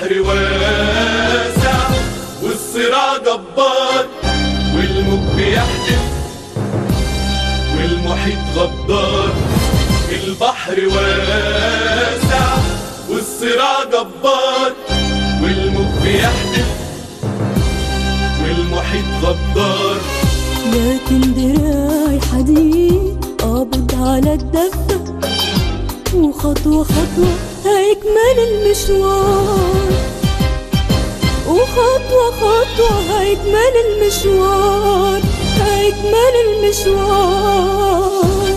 البحر واسع والصراع جبار والموج بيحدف والمحيط غدار البحر واسع والصراع جبار والموج بيحدف والمحيط غدار لكن دراعي حديد قابض على الدفة وخطوة خطوة هيكمل المشوار وخطوة خطوة هيكمل المشوار هيكمل المشوار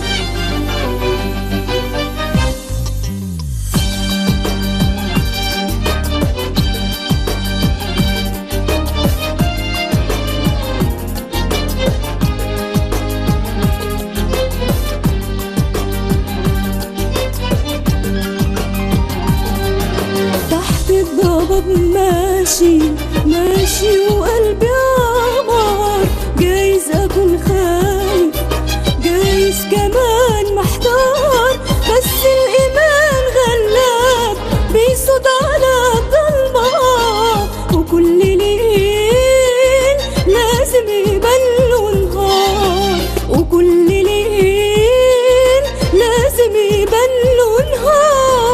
تحت الضباب ماشي ماشي وقلبي عمار جايز اكون خايف جايز كمان محتار بس الايمان غلاب بيصوت على الضلمه وكل ليل لازم يبان له نهار وكل ليل لازم يبان له نهار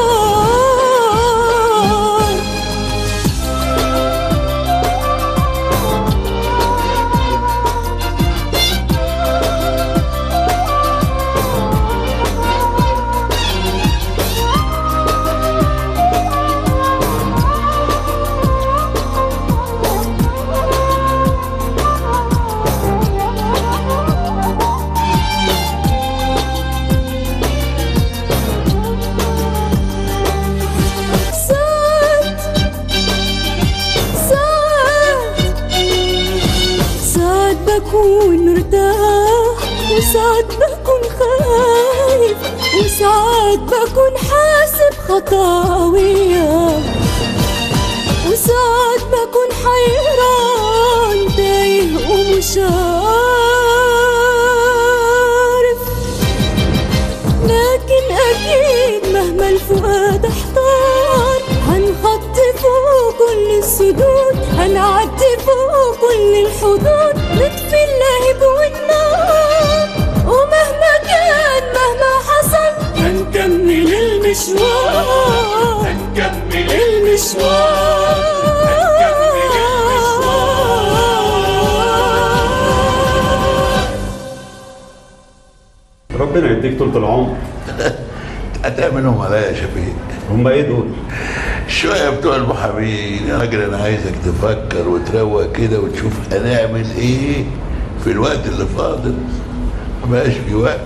ساعات ساعات ساعات بكون مرتاح وساعات بكون خايف وساعات بكون حاسب خطاوية وساعات بكون حيران تايه ومش عارف لكن أكيد مهما الفؤاد احتار هنحط فوق كل السدود هنعدي فوق كل الحدود نطفي اللهب والنار ومهما كان مهما حصل هنكمل المشوار هنكمل المشوار ربنا يديك طول العمر هتعملهم عليا يا شفيق هم ايه دول؟ شوية بتوع المحامين يا راجل أنا عايزك تفكر وتروق كده وتشوف هنعمل إيه في الوقت اللي فاضل مبقاش في وقت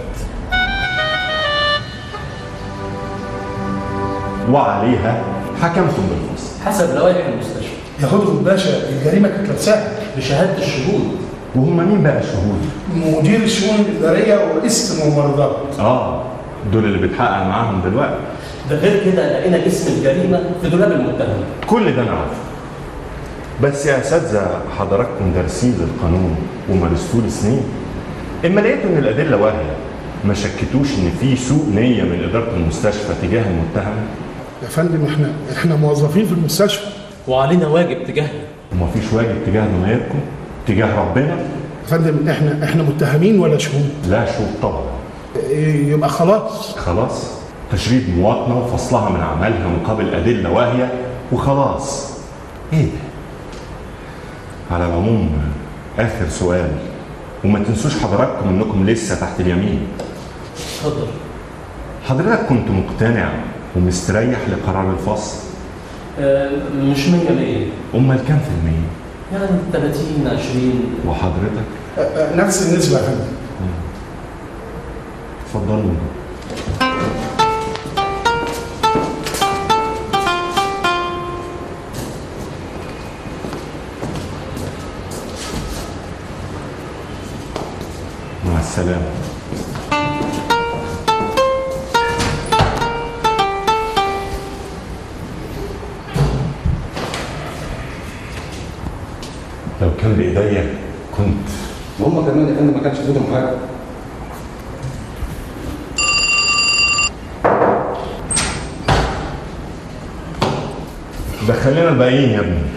وعليها حكمتم بالفصل حسب لوائح المستشفى ياخدهم باشا الجريمه كانت لابساها بشهادة الشهود وهم مين بقى الشهود؟ مدير الشؤون الاداريه ورئيسه الممرضات اه دول اللي بتحقق معاهم دلوقتي ده غير كده لقينا جسم الجريمة في دولاب المتهم كل ده انا عارفه بس يا اساتذه حضراتكم دارسين للقانون ومارستوه سنين اما لقيتوا ان الادله واهيه ما شكتوش ان في سوء نيه من اداره المستشفى تجاه المتهم يا فندم احنا احنا موظفين في المستشفى وعلينا واجب تجاهنا ومفيش واجب تجاه ضميركم تجاه ربنا يا فندم احنا احنا متهمين ولا شهود لا شوط طبعا إيه، يبقى خلاص خلاص تشريد مواطنة وفصلها من عملها مقابل أدلة واهية وخلاص إيه ده؟ على العموم آخر سؤال وما تنسوش حضراتكم إنكم لسه تحت اليمين اتفضل حضرتك كنت مقتنع ومستريح لقرار الفصل آه مش مية مية أمال كام في المية؟ يعني 30 20 وحضرتك أ- أ- نفس النسبه يا فندم اتفضلوا مع السلامة لو كان بإيديا كنت وهم كمان يا فندم ما كانش في ايدهم حاجه دخلنا الباقيين يا ابني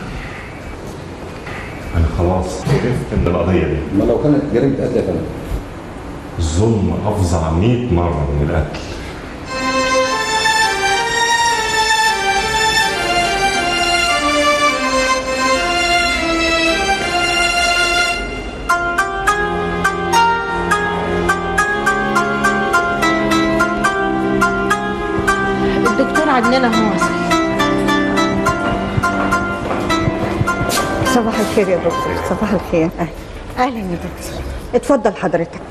انا خلاص عرفت من القضيه دي ما لو كانت جريمه قتل يا فندم الظلم افظع 100 مره من القتل الدكتور عدنان اهو وصل صباح الخير يا دكتور صباح الخير اهلا اهلا يا دكتور اتفضل حضرتك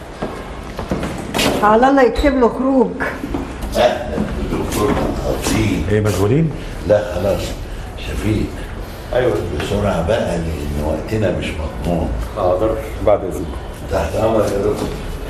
على الله يكتب له خروج اهلا دكتور خطيب ايه مشغولين؟ لا خلاص شفيق ايوه بسرعه بقى لان وقتنا مش مضمون حاضر بعد اذنك تحت امرك يا دكتور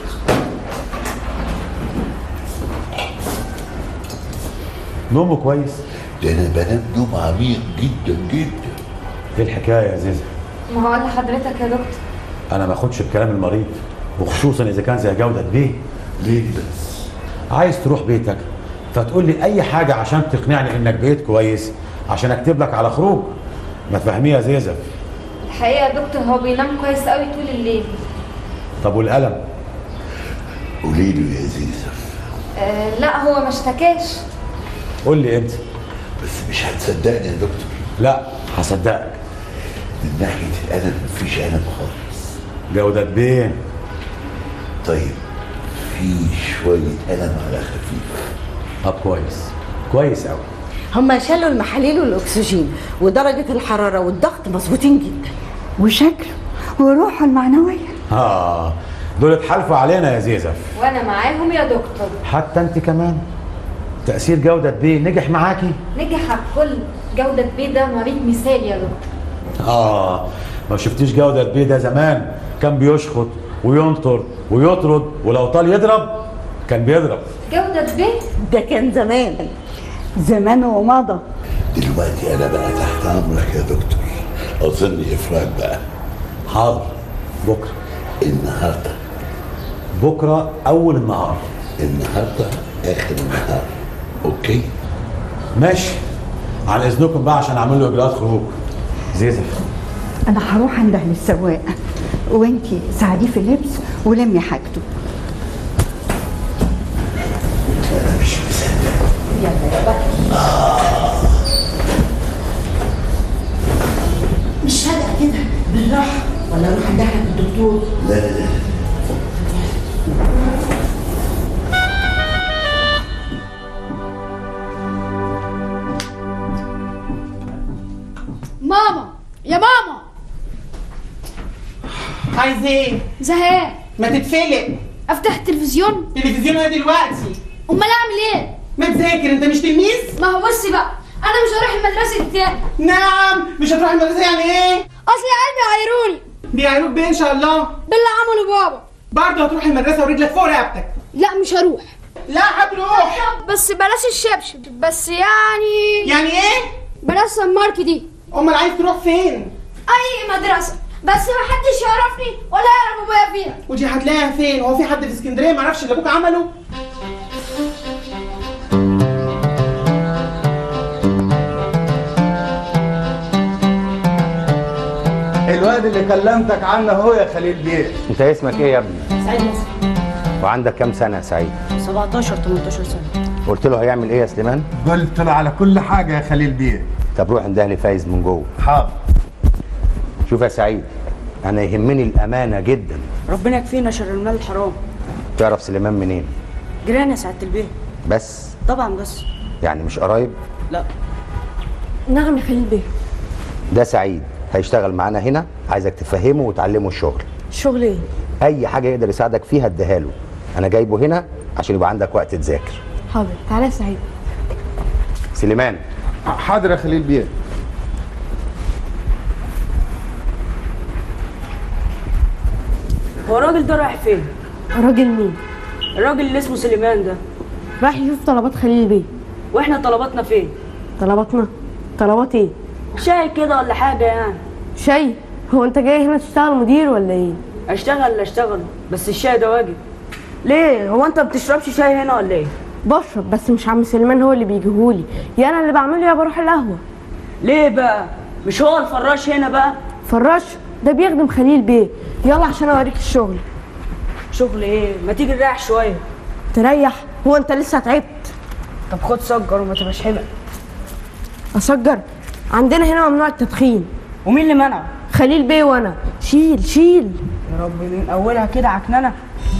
نومه كويس ده انا بنام نوم عميق جدا جدا ايه الحكايه يا زيزو ما هو قال لحضرتك يا دكتور انا ما اخدش بكلام المريض وخصوصا اذا كان زي جوده بيه ليه بس عايز تروح بيتك فتقول لي اي حاجه عشان تقنعني انك بقيت كويس عشان اكتب لك على خروج ما تفهميه يا زيزو الحقيقه يا دكتور هو بينام كويس قوي طول الليل طب والقلم قولي له يا زيزة آه لا هو ما اشتكاش قول لي انت بس مش هتصدقني يا دكتور لا هصدقك من ناحيه الالم مفيش الم خالص جوده بيه طيب في شويه الم على خفيف طب كويس كويس قوي هما شالوا المحاليل والاكسجين ودرجه الحراره والضغط مظبوطين جدا وشكله وروحه المعنويه اه دول اتحالفوا علينا يا زيزف وانا معاهم يا دكتور حتى انت كمان تأثير جودة بيه نجح معاكي؟ نجح على الكل جودة بيه ده مريض مثالي يا دكتور اه ما شفتيش جودة بيه ده زمان كان بيشخط وينطر ويطرد ولو طال يضرب كان بيضرب جودة بيه ده كان زمان زمان ومضى دلوقتي انا بقى تحت امرك يا دكتور اظن افراج بقى حاضر بكرة النهارده بكرة أول النهار النهارده اخر النهار اوكي ماشي عن إذنكم بقى عشان أعمل له إجراءات خروج زيزف انا هروح انده للسواق وانتي ساعديه في اللبس ولمي حاجته انا مش مصدق مش هدأ كده بالراحه ولا اروح ادخل الدكتور لا لا لا ماما يا ماما عايز ايه؟ زهقان ما تتفلق افتح التلفزيون تلفزيون ايه دلوقتي؟ امال اعمل ايه ما تذاكر انت مش تلميذ؟ ما هو بصي بقى انا مش هروح المدرسه تاني نعم مش هتروح المدرسه يعني ايه؟ اصل قلبي عيروني بيعيروك بيه ان شاء الله باللي عمله بابا برضه هتروح المدرسه ورجلك فوق رقبتك لا مش هروح لا هتروح بس بلاش الشبشب بس يعني يعني ايه؟ بلاش سمارك دي امال عايز تروح فين؟ اي مدرسه بس ما حدش يعرفني ولا يعرف ابويا فيها ودي هتلاقيها فين؟ هو في حد في اسكندريه ما يعرفش اللي ابوك عمله؟ الواد اللي كلمتك عنه هو يا خليل بيه انت اسمك ايه يا ابني سعيد مصر وعندك كام سنه يا سعيد 17 18 سنه قلت له هيعمل ايه يا سليمان قلت له على كل حاجه يا خليل بيه طب روح اندهلي فايز من جوه حاضر شوف يا سعيد انا يهمني الامانه جدا ربنا يكفينا شر المال الحرام تعرف سليمان منين جيران يا سعاده البيه بس طبعا بس يعني مش قرايب لا نعم يا خليل بيه ده سعيد هيشتغل معانا هنا عايزك تفهمه وتعلمه الشغل شغل ايه اي حاجه يقدر يساعدك فيها اديها له انا جايبه هنا عشان يبقى عندك وقت تذاكر حاضر تعالى يا سعيد سليمان حاضر يا خليل بيه هو الراجل ده رايح فين راجل مين؟ الراجل اللي اسمه سليمان ده راح يشوف طلبات خليل بيه واحنا طلباتنا فين طلباتنا طلبات ايه؟ شاي كده ولا حاجه يعني شاي هو انت جاي هنا تشتغل مدير ولا ايه؟ اشتغل اشتغل بس الشاي ده واجب ليه هو انت بتشربش شاي هنا ولا ايه بشرب بس مش عم سليمان هو اللي بيجيهولي يا انا اللي بعمله يا بروح القهوه ليه بقى مش هو الفراش هنا بقى فراش ده بيخدم خليل بيه يلا عشان اوريك الشغل شغل ايه ما تيجي نريح شويه تريح هو انت لسه تعبت طب خد سجر وما تبقاش حمق اسجر عندنا هنا ممنوع التدخين ومين اللي منعه خليل بيه وانا شيل شيل يا رب من اولها كده عكننه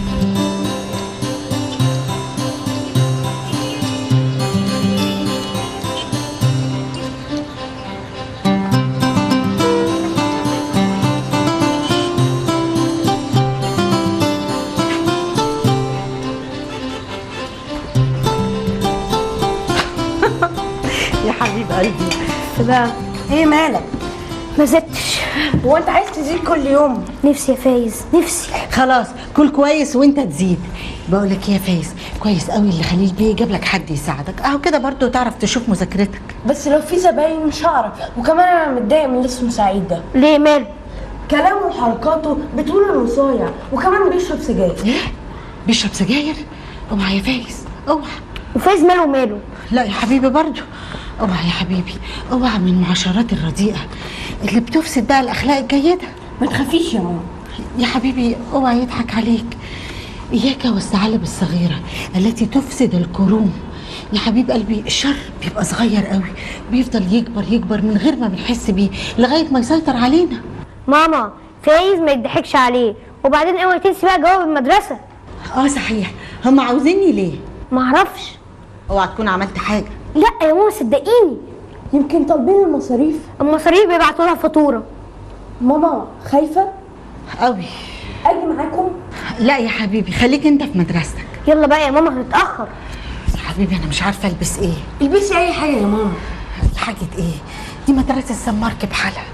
يا حبيب قلبي بقى ايه مالك ما زدتش هو انت عايز تزيد كل يوم نفسي يا فايز نفسي خلاص كل كويس وانت تزيد بقول لك يا فايز كويس قوي اللي خليل بيه جاب لك حد يساعدك اهو كده برضو تعرف تشوف مذاكرتك بس لو في زباين مش هعرف وكمان انا متضايق من اللي اسمه سعيد ده ليه مال كلامه وحركاته بتقول انه صايع وكمان بيشرب سجاير بيشرب سجاير اوعى يا فايز اوعى وفايز ماله ماله لا يا حبيبي برضو اوعى يا حبيبي اوعى من المعاشرات الرديئه اللي بتفسد بقى الاخلاق الجيده ما تخافيش يا ماما يا حبيبي اوعى يضحك عليك اياك والثعالب الصغيره التي تفسد الكروم يا حبيب قلبي الشر بيبقى صغير قوي بيفضل يكبر يكبر من غير ما بنحس بيه لغايه ما يسيطر علينا ماما فايز ما يضحكش عليه وبعدين اوعي تنسي بقى جواب المدرسه اه صحيح هم عاوزيني ليه ما اعرفش اوعى تكون عملت حاجه لا يا ماما صدقيني يمكن طالبين المصاريف المصاريف بيبعتوا لها فاتوره ماما خايفه قوي اجي معاكم لا يا حبيبي خليك انت في مدرستك يلا بقى يا ماما هنتاخر يا حبيبي انا مش عارفه البس ايه البسي اي حاجه يا ماما حاجه ايه دي مدرسه سمارك بحالها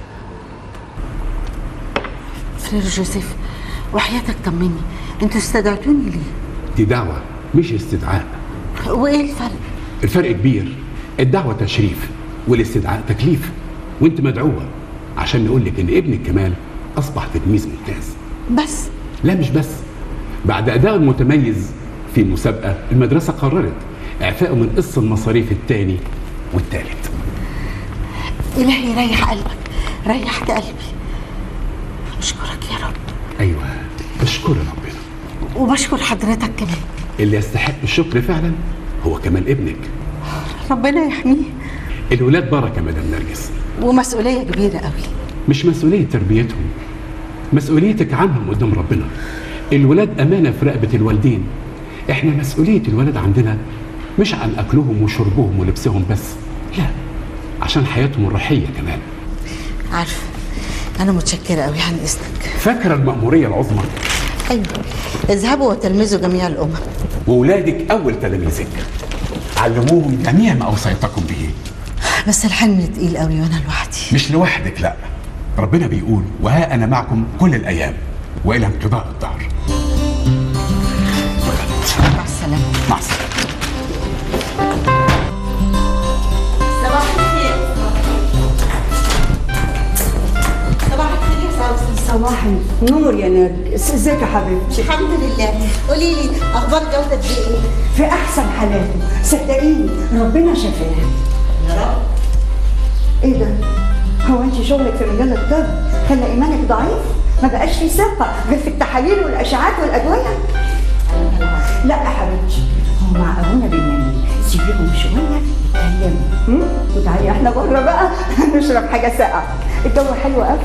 فرير جوزيف وحياتك طمني انتوا استدعتوني ليه دي دعوة مش استدعاء وايه الفرق الفرق كبير الدعوة تشريف والاستدعاء تكليف وانت مدعوة عشان نقول لك ان ابنك كمال اصبح تلميذ ممتاز بس لا مش بس بعد اداء متميز في مسابقة المدرسة قررت اعفائه من قسط المصاريف الثاني والثالث الهي ريح قلبك ريحت قلبي اشكرك يا رب ايوه اشكر ربنا وبشكر حضرتك كمان اللي يستحق الشكر فعلا هو كمال ابنك ربنا يحميه الولاد بركة مدام نرجس ومسؤوليه كبيره قوي مش مسؤولية تربيتهم مسؤوليتك عنهم قدام ربنا الولاد أمانة في رقبة الوالدين احنا مسؤولية الولد عندنا مش عن أكلهم وشربهم ولبسهم بس لا عشان حياتهم الروحية كمان عارفه انا متشكره قوي عن اذنك فاكرة المأمورية العظمى ايوه اذهبوا وتلمذوا جميع الامم وولادك أول تلاميذك علموهم جميع ما أوصيتكم به بس الحلم تقيل قوي وانا لوحدي مش لوحدك لا ربنا بيقول وها أنا معكم كل الأيام وإلى انقضاء الدهر مع السلامه مع السلامة صباح الخير صباح الخير يا سوسن صباح النور يا نرجس ازيك يا حبيبتي الحمد لله قولي لي اخبار جوده دي ايه في احسن حالاته صدقيني ربنا شفاها يا رب ايه ده هو انت شغلك في مجال الطب خلى ايمانك ضعيف ما بقاش في ثقه غير في التحاليل والاشعاعات والادويه لا يا حبيبتي هو مع ابونا بنيامين سيبيهم شويه يتكلموا هم؟ وتعالي احنا بره بقى نشرب حاجه ساقعه الجو حلو قوي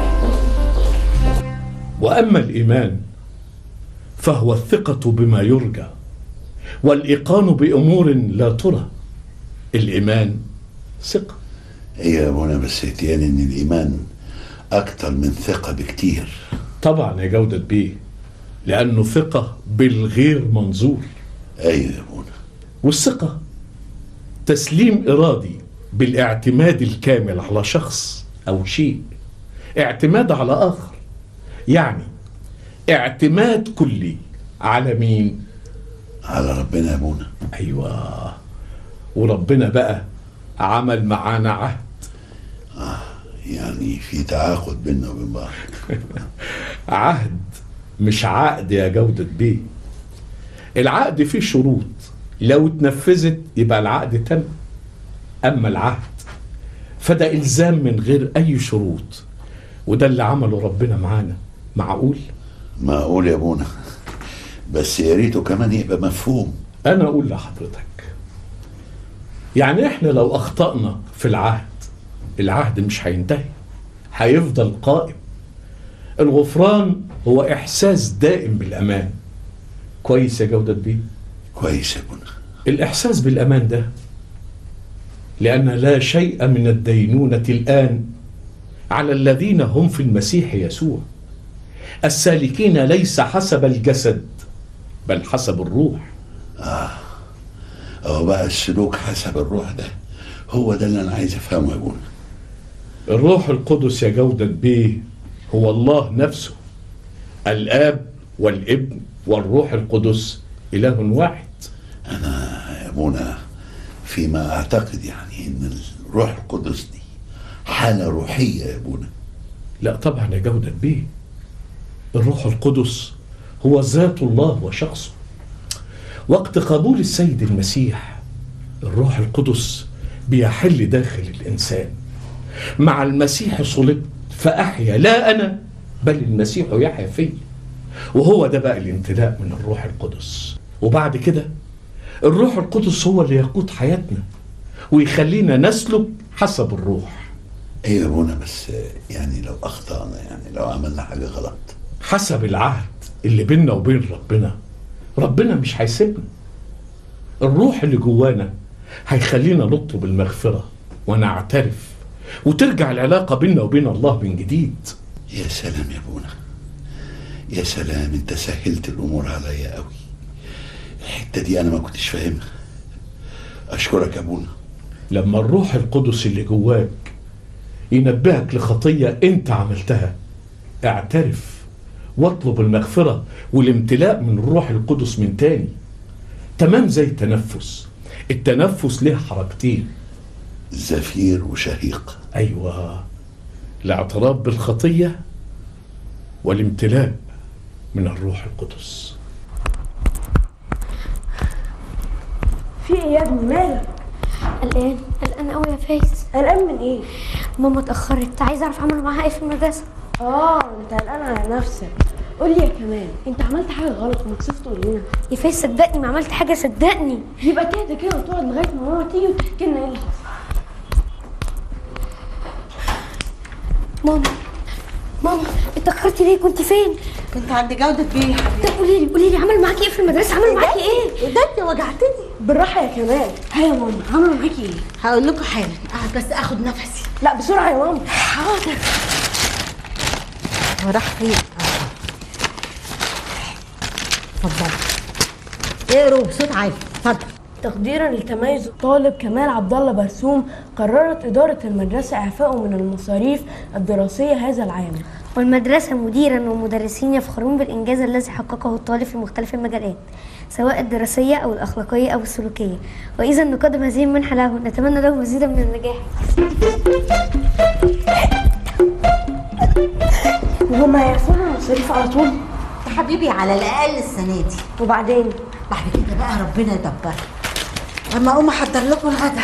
واما الايمان فهو الثقه بما يرجى والايقان بامور لا ترى الايمان ثقه ايه يا منى بس اتيان ان الايمان اكتر من ثقه بكتير طبعا يا جودة بيه لأنه ثقة بالغير منظور أيوة يا منى والثقة تسليم إرادي بالاعتماد الكامل على شخص أو شيء اعتماد على آخر يعني اعتماد كلي على مين؟ على ربنا يا منى أيوة وربنا بقى عمل معانا عهد يعني في تعاقد بيننا وبين بعض عهد مش عقد يا جودة بيه العقد فيه شروط لو اتنفذت يبقى العقد تم أما العهد فده إلزام من غير أي شروط وده اللي عمله ربنا معانا معقول؟ معقول يا ابونا بس يا ريته كمان يبقى مفهوم أنا أقول لحضرتك يعني إحنا لو أخطأنا في العهد العهد مش هينتهي هيفضل قائم الغفران هو إحساس دائم بالأمان كويس يا جودة بيه كويس يا ابونا الإحساس بالأمان ده لأن لا شيء من الدينونة الآن على الذين هم في المسيح يسوع السالكين ليس حسب الجسد بل حسب الروح اه هو بقى السلوك حسب الروح ده هو ده اللي انا عايز افهمه يا ابونا الروح القدس يا جودة بيه هو الله نفسه الآب والابن والروح القدس إله واحد انا يا ابونا فيما اعتقد يعني ان الروح القدس دي حالة روحية يا ابونا لا طبعا يا جودة بيه الروح القدس هو ذات الله وشخصه وقت قبول السيد المسيح الروح القدس بيحل داخل الإنسان مع المسيح صلبت فأحيا لا أنا بل المسيح يحيا فيا وهو ده بقى الامتلاء من الروح القدس وبعد كده الروح القدس هو اللي يقود حياتنا ويخلينا نسلك حسب الروح ايوه يا ابونا بس يعني لو اخطأنا يعني لو عملنا حاجة غلط حسب العهد اللي بيننا وبين ربنا ربنا مش هيسيبنا الروح اللي جوانا هيخلينا نطلب المغفرة ونعترف وترجع العلاقة بيننا وبين الله من جديد يا سلام يا ابونا يا سلام انت سهلت الامور عليا قوي الحته دي انا ما كنتش فاهمها اشكرك يا ابونا لما الروح القدس اللي جواك ينبهك لخطية انت عملتها اعترف واطلب المغفرة والامتلاء من الروح القدس من تاني تمام زي التنفس التنفس له حركتين زفير وشهيق ايوه الاعتراف بالخطية والامتلاء من الروح القدس في ايه يا ابني مالك قلقان قلقان قوي يا فايز قلقان من ايه ماما اتاخرت عايزه اعرف عملوا معاها ايه في المدرسه اه انت قلقان على نفسك قول لي يا كمان انت عملت حاجه غلط ومكسوف تقول لنا يا فايز صدقني ما عملت حاجه صدقني يبقى كده كده وتقعد لغايه ما ماما تيجي وتحكي لنا ايه اللي حصل ماما ماما اتاخرتي ليه كنت فين كنت عند جودة بيه يا حبيبي طب قولي لي قولي لي عملوا معاكي ايه في المدرسه عملوا معاكي ايه ده انت وجعتني بالراحه يا كمان ها يا ماما عملوا معاكي ايه هقول لكم حالا قاعد بس اخد نفسي لا بسرعه يا ماما حاضر هو راح فين اتفضل اقروا بصوت عالي اتفضل تقديرا لتميز الطالب كمال عبد الله برسوم قررت إدارة المدرسة إعفائه من المصاريف الدراسية هذا العام والمدرسة مديرا ومدرسين يفخرون بالإنجاز الذي حققه الطالب في مختلف المجالات سواء الدراسية أو الأخلاقية أو السلوكية وإذا نقدم هذه المنحة له نتمنى له مزيدا من النجاح وهم هيعرفونا المصاريف على طول يا حبيبي على الاقل السنه دي وبعدين بعد كده بقى ربنا يدبرها اما اقوم احضر لكم الغدا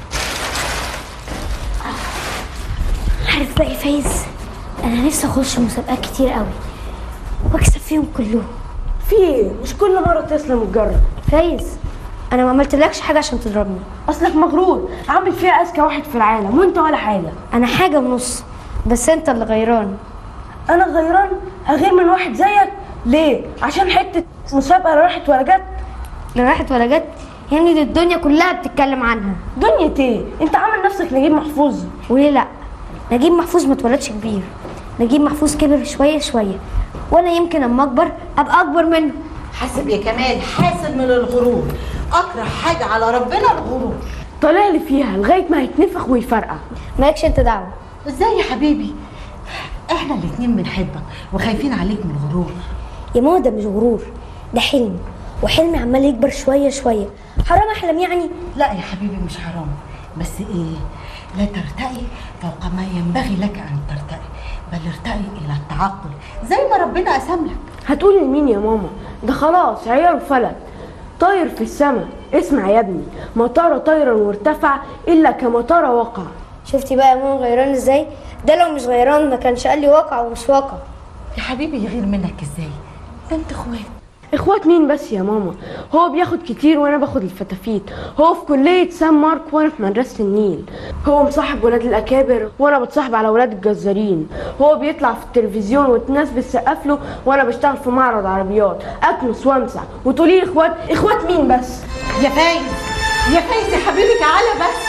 عارف بقى يا فايز أنا نفسي أخش مسابقات كتير قوي وأكسب فيهم كلهم في ايه مش كل مرة تسلم وتجرب فايز أنا ما عملتلكش حاجة عشان تضربني اصلك مغرور عامل فيها اذكى واحد في العالم وانت ولا حاجة أنا حاجة ونص بس أنت اللي غيران انا غيران هغير من واحد زيك ليه عشان حتة مسابقة راحت ولا جت لا راحت ولا جت يعني دي الدنيا كلها بتتكلم عنها دنيا ايه انت عامل نفسك نجيب محفوظ وليه لا نجيب محفوظ ما اتولدش كبير نجيب محفوظ كبر شويه شويه وانا يمكن اما اكبر ابقى اكبر منه حاسب يا كمال حاسب من الغرور اكره حاجه على ربنا الغرور طالع لي فيها لغاية ما يتنفخ ويفرقع مالكش انت دعوه ازاي يا حبيبي احنا الاتنين بنحبك وخايفين عليك من الغرور يا ماما ده مش غرور ده حلم وحلمي عمال يكبر شويه شويه حرام احلم يعني لا يا حبيبي مش حرام بس ايه لا ترتقي فوق ما ينبغي لك ان ترتقي بل ارتقي الى التعقل زي ما ربنا قسم لك هتقول لمين يا ماما ده خلاص عيار فلت طاير في السماء اسمع يا ابني ما طار طيرا وارتفع الا كما طار وقع شفتي بقى يا ماما غيران ازاي ده لو مش غيران ما كانش قال لي واقع ومش واقع يا حبيبي يغير منك ازاي ده انت اخوات اخوات مين بس يا ماما هو بياخد كتير وانا باخد الفتافيت هو في كلية سان مارك وانا في مدرسة النيل هو مصاحب ولاد الاكابر وانا بتصاحب على ولاد الجزارين هو بيطلع في التلفزيون والناس بتسقف له وانا بشتغل في معرض عربيات اكنس وامسح وتقولي لي اخوات اخوات مين بس يا فايز يا فايز يا حبيبي تعالى بس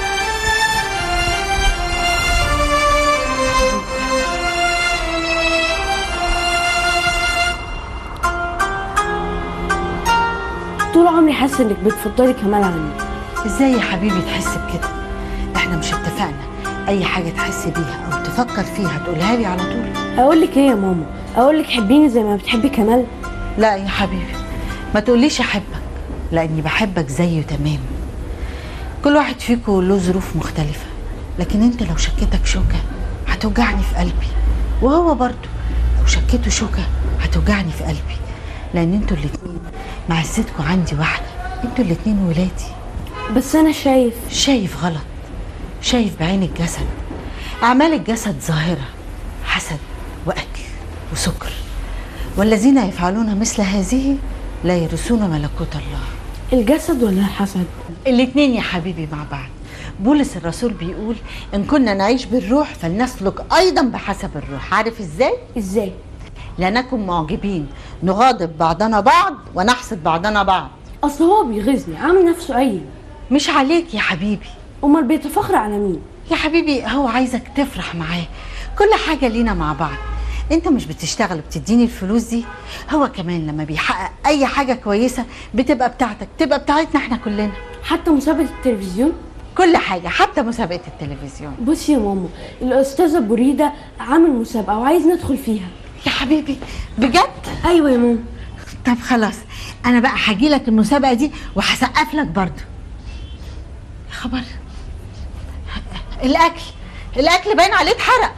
طول عمري حاسه انك بتفضلي كمال عني ازاي يا حبيبي تحس بكده احنا مش اتفقنا اي حاجه تحس بيها او تفكر فيها تقولها لي على طول اقول لك ايه يا ماما اقول لك حبيني زي ما بتحبي كمال لا يا حبيبي ما تقوليش احبك لاني بحبك زيه تمام كل واحد فيكم له ظروف مختلفه لكن انت لو شكيتك شوكه هتوجعني في قلبي وهو برضه لو شكيته شوكه هتوجعني في قلبي لان انتوا الاتنين معزتكم عندي واحده انتوا الاتنين ولادي بس انا شايف شايف غلط شايف بعين الجسد اعمال الجسد ظاهره حسد واكل وسكر والذين يفعلون مثل هذه لا يرثون ملكوت الله الجسد ولا الحسد الاتنين يا حبيبي مع بعض بولس الرسول بيقول ان كنا نعيش بالروح فلنسلك ايضا بحسب الروح عارف ازاي ازاي لا نكن معجبين نغاضب بعضنا بعض ونحسد بعضنا بعض اصل هو بيغيظني عامل نفسه عيل مش عليك يا حبيبي امال بيتفخر على مين يا حبيبي هو عايزك تفرح معاه كل حاجه لينا مع بعض انت مش بتشتغل وبتديني الفلوس دي هو كمان لما بيحقق اي حاجه كويسه بتبقى بتاعتك تبقى بتاعتنا احنا كلنا حتى مسابقه التلفزيون كل حاجه حتى مسابقه التلفزيون بصي يا ماما الاستاذه بريده عامل مسابقه وعايز ندخل فيها يا حبيبي بجد ايوه يا ماما طب خلاص انا بقى هاجي لك المسابقه دي وهسقف لك برضه يا خبر الاكل الاكل باين عليه اتحرق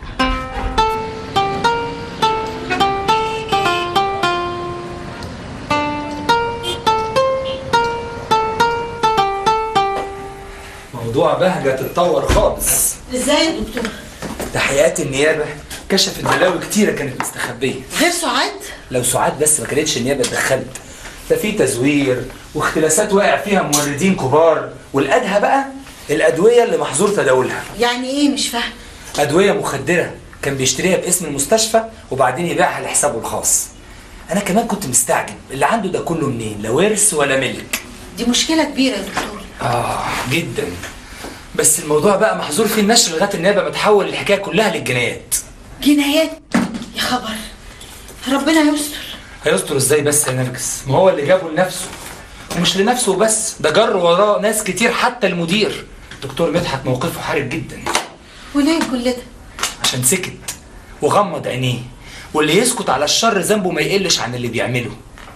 موضوع بهجة تتطور خالص ازاي يا دكتور تحقيقات النيابة كشفت بلاوي كتيرة كانت مستخبية غير سعاد لو سعاد بس ما كانتش النيابة اتدخلت ده في تزوير واختلاسات واقع فيها موردين كبار والأدهى بقى الأدوية اللي محظور تداولها يعني ايه مش فاهم أدوية مخدرة كان بيشتريها باسم المستشفى وبعدين يبيعها لحسابه الخاص أنا كمان كنت مستعجب اللي عنده ده كله منين لا ورث ولا ملك دي مشكله كبيره يا دكتور آه جدا بس الموضوع بقى محظور فيه النشر لغاية النيابة ما تحول الحكاية كلها للجنايات جنايات يا خبر ربنا يستر هيستر ازاي بس يا نرجس ما هو اللي جابه لنفسه ومش لنفسه بس ده جر وراه ناس كتير حتى المدير دكتور مدحت موقفه حرج جدا وليه كل ده عشان سكت وغمض عينيه واللي يسكت على الشر ذنبه ما يقلش عن اللي بيعمله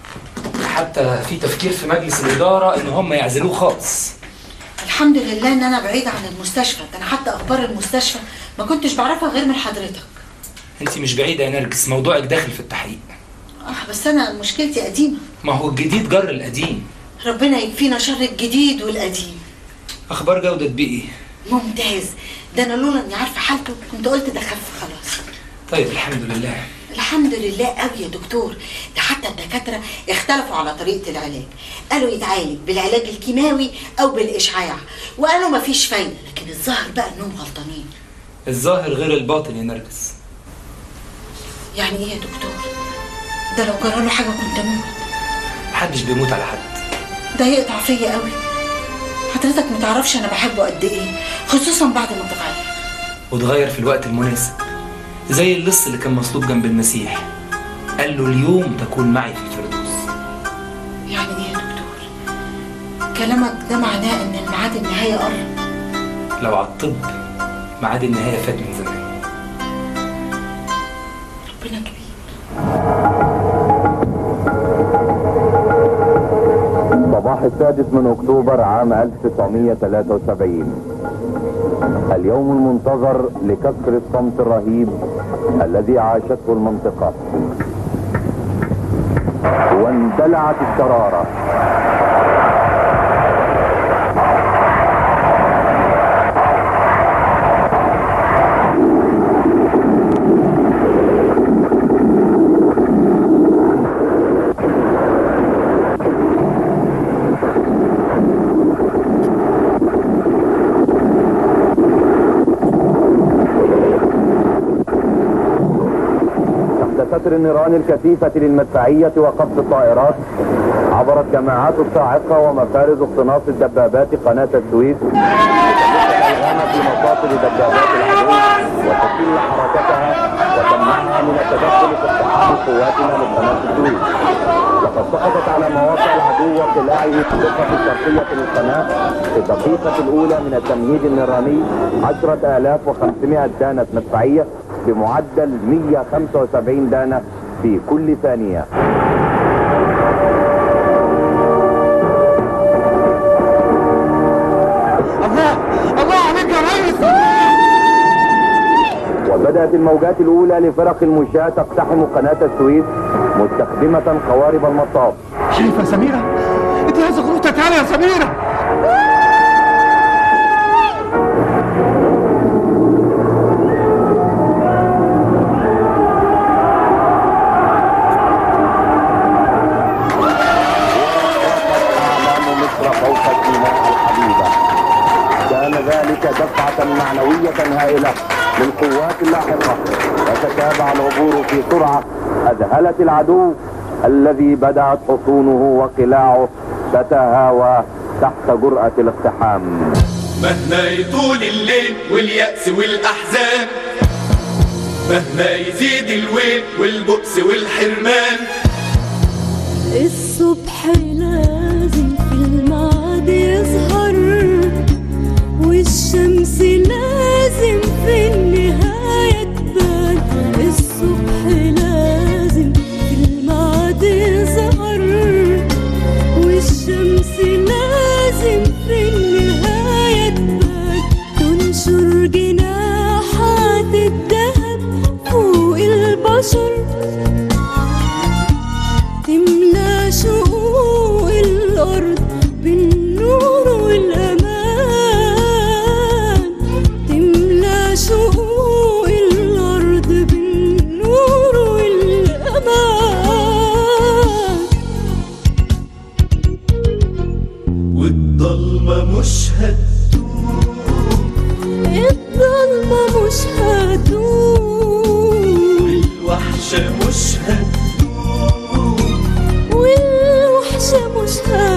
حتى في تفكير في مجلس الإدارة إن هم يعزلوه خالص الحمد لله ان انا بعيده عن المستشفى ده انا حتى اخبار المستشفى ما كنتش بعرفها غير من حضرتك انت مش بعيدة يا نرجس موضوعك داخل في التحقيق اه بس انا مشكلتي قديمه ما هو الجديد جر القديم ربنا يكفينا شر الجديد والقديم أخبار جودة بيه إيه؟ ممتاز ده انا لولا اني عارفه حالته كنت قلت ده خف خلاص طيب الحمد لله الحمد لله قوي يا دكتور ده حتى الدكاتره اختلفوا على طريقه العلاج قالوا يتعالج بالعلاج الكيماوي او بالاشعاع وقالوا مفيش فايده لكن الظاهر بقى انهم غلطانين الظاهر غير الباطن يا نرجس يعني ايه يا دكتور ده لو جرى له حاجه كنت اموت محدش بيموت على حد ده يقطع فيا قوي حضرتك متعرفش انا بحبه قد ايه خصوصا بعد ما اتغير واتغير في الوقت المناسب زي اللص اللي كان مصلوب جنب المسيح قال له اليوم تكون معي في الفردوس يعني ايه يا دكتور كلامك ده معناه ان الميعاد النهايه قرب لو على الطب ميعاد النهاية فات من زمان ربنا كبير صباح السادس من أكتوبر عام 1973 اليوم المنتظر لكسر الصمت الرهيب الذي عاشته المنطقة واندلعت الشرارة النيران الكثيفة للمدفعية وقصف الطائرات عبرت جماعات الصاعقة ومفارز اقتناص الدبابات قناة السويس الغام في مصاطب دبابات العدو وتكل حركتها وتمنعها من التدخل في اقتحام قواتنا لقناة السويس لقد سقطت على مواقع العدو وقلاعه في الضفة الشرقية للقناة في الدقيقة الأولى من التمهيد النيراني 10500 دانة مدفعية بمعدل 175 دانة في كل ثانية الله الله عليك يا ريس وبدأت الموجات الأولى لفرق المشاة تقتحم قناة السويس مستخدمة قوارب المصاف شايفة يا سميرة انت يا زغروطة تعالى يا سميرة أعلام مصر فوق سيناء الحبيبة كان ذلك دفعة معنوية هائلة للقوات اللاحقة وتتابع العبور في سرعة أذهلت العدو الذي بدأت حصونه وقلاعه تتهاوى تحت جرأة الاقتحام مهما يطول الليل واليأس والأحزان مهما يزيد الويل والبؤس والحرمان الصبح لازم في الميعاد يظهر والشمس لازم في النهاية تبان الصبح لازم في الميعاد يظهر والشمس لازم في النهاية تبان تنشر جناحات الذهب فوق البشر تملى شقوق الأرض بالنور والأمان تملى شقوق الأرض بالنور والأمان والضلمة مش هتدوم الظلمة مش هتدوم والوحشة مش هتدوم والوحشة مش هتدوم